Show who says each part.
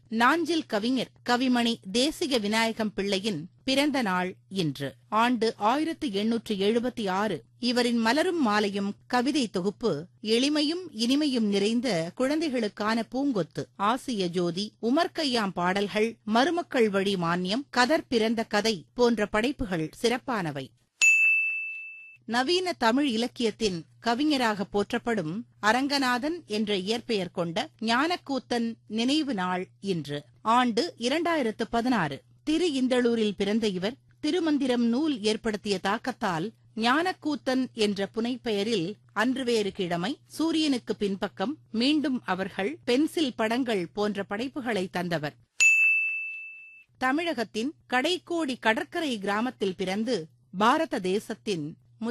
Speaker 1: நாஞ்சில் கவிஞர் கவிமணி தேசிக விநாயகம் பிள்ளையின் பிறந்த நாள் இன்று ஆண்டு ஆயிரத்து எண்ணூற்று எழுபத்தி ஆறு இவரின் மலரும் மாலையும் கவிதை தொகுப்பு எளிமையும் இனிமையும் நிறைந்த குழந்தைகளுக்கான பூங்கொத்து ஆசிய ஜோதி உமர்கையாம் பாடல்கள் மருமக்கள் வழி மானியம் கதர் பிறந்த கதை போன்ற படைப்புகள் சிறப்பானவை நவீன தமிழ் இலக்கியத்தின் கவிஞராக போற்றப்படும் அரங்கநாதன் என்ற இயற்பெயர் கொண்ட ஞானக்கூத்தன் நினைவு நாள் இன்று ஆண்டு இரண்டாயிரத்து பதினாறு திரு இந்தளூரில் பிறந்த இவர் திருமந்திரம் நூல் ஏற்படுத்திய தாக்கத்தால் ஞானக்கூத்தன் என்ற புனைப்பெயரில் அன்று வேறு கிழமை சூரியனுக்கு பின்பக்கம் மீண்டும் அவர்கள் பென்சில் படங்கள் போன்ற படைப்புகளை தந்தவர் தமிழகத்தின் கடைக்கோடி கடற்கரை கிராமத்தில் பிறந்து பாரத தேசத்தின்